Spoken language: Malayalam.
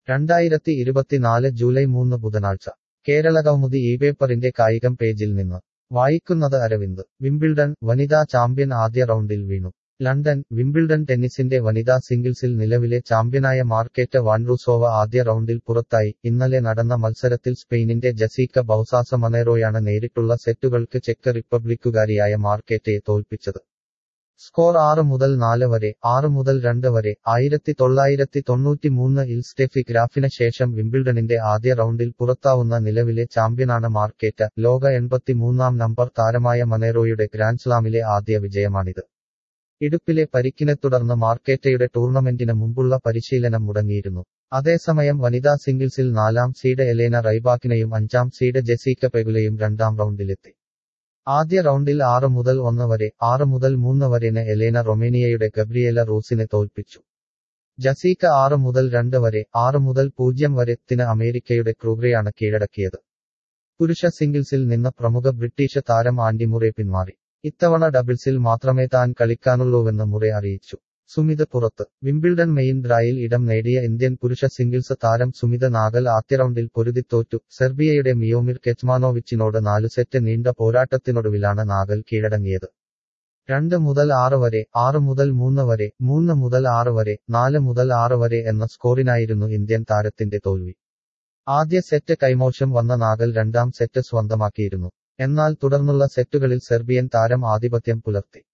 രണ്ടായിരത്തി ഇരുപത്തിനാല് ജൂലൈ മൂന്ന് ബുധനാഴ്ച കേരളകൗമുദി ഈ പേപ്പറിന്റെ കായികം പേജിൽ നിന്ന് വായിക്കുന്നത് അരവിന്ദ് വിംബിൾഡൺ വനിതാ ചാമ്പ്യൻ ആദ്യ റൗണ്ടിൽ വീണു ലണ്ടൻ വിംബിൾഡൺ ടെന്നീസിന്റെ വനിതാ സിംഗിൾസിൽ നിലവിലെ ചാമ്പ്യനായ മാർക്കേറ്റ വാൻറൂസോവ ആദ്യ റൗണ്ടിൽ പുറത്തായി ഇന്നലെ നടന്ന മത്സരത്തിൽ സ്പെയിനിന്റെ ജസീക്ക ബൌസാസ മനേറോയാണ് നേരിട്ടുള്ള സെറ്റുകൾക്ക് ചെക്ക് റിപ്പബ്ലിക്കുകാരിയായ മാർക്കേറ്റയെ തോൽപ്പിച്ചത് സ്കോർ ആറ് മുതൽ നാല് വരെ ആറ് മുതൽ രണ്ട് വരെ ആയിരത്തി തൊള്ളായിരത്തി തൊണ്ണൂറ്റി മൂന്ന് ഇൽ സ്റ്റെഫി ഗ്രാഫിന് ശേഷം വിംബിൾഡണിന്റെ ആദ്യ റൗണ്ടിൽ പുറത്താവുന്ന നിലവിലെ ചാമ്പ്യനാണ് മാർക്കേറ്റ ലോക എൺപത്തിമൂന്നാം നമ്പർ താരമായ മനേറോയുടെ ഗ്രാൻഡ്സ്ലാമിലെ ആദ്യ വിജയമാണിത് ഇടുപ്പിലെ പരിക്കിനെ തുടർന്ന് മാർക്കേറ്റയുടെ ടൂർണമെന്റിന് മുമ്പുള്ള പരിശീലനം മുടങ്ങിയിരുന്നു അതേസമയം വനിതാ സിംഗിൾസിൽ നാലാം സീഡ് എലേന റൈബാക്കിനെയും അഞ്ചാം സീഡ് ജെസീക്ക പെഗുലയും രണ്ടാം റൗണ്ടിലെത്തി ആദ്യ റൗണ്ടിൽ ആറ് മുതൽ ഒന്ന് വരെ ആറ് മുതൽ മൂന്ന് വരെന് എലേന റൊമേനിയയുടെ ഗബ്രിയേല റൂസിനെ തോൽപ്പിച്ചു ജസീക്ക ആറ് മുതൽ രണ്ട് വരെ ആറ് മുതൽ പൂജ്യം വരെ ത്തിന് അമേരിക്കയുടെ ക്രൂഗ്രയാണ് കീഴടക്കിയത് പുരുഷ സിംഗിൾസിൽ നിന്ന് പ്രമുഖ ബ്രിട്ടീഷ് താരം ആൻഡി മുറെ പിന്മാറി ഇത്തവണ ഡബിൾസിൽ മാത്രമേ താൻ കളിക്കാനുള്ളൂവെന്ന് മുറെ അറിയിച്ചു സുമിത് പുറത്ത് വിംബിൾഡൺ മെയിൻ ഡ്രായിൽ ഇടം നേടിയ ഇന്ത്യൻ പുരുഷ സിംഗിൾസ് താരം സുമിത് നാഗൽ ആദ്യ റൗണ്ടിൽ പൊരുതിത്തോറ്റു സെർബിയയുടെ മിയോമിർ കെച്മാനോവിച്ചിനോട് നാലു സെറ്റ് നീണ്ട പോരാട്ടത്തിനൊടുവിലാണ് നാഗൽ കീഴടങ്ങിയത് രണ്ട് മുതൽ ആറ് വരെ ആറ് മുതൽ മൂന്ന് വരെ മൂന്ന് മുതൽ ആറ് വരെ നാല് മുതൽ ആറ് വരെ എന്ന സ്കോറിനായിരുന്നു ഇന്ത്യൻ താരത്തിന്റെ തോൽവി ആദ്യ സെറ്റ് കൈമോശം വന്ന നാഗൽ രണ്ടാം സെറ്റ് സ്വന്തമാക്കിയിരുന്നു എന്നാൽ തുടർന്നുള്ള സെറ്റുകളിൽ സെർബിയൻ താരം ആധിപത്യം പുലർത്തി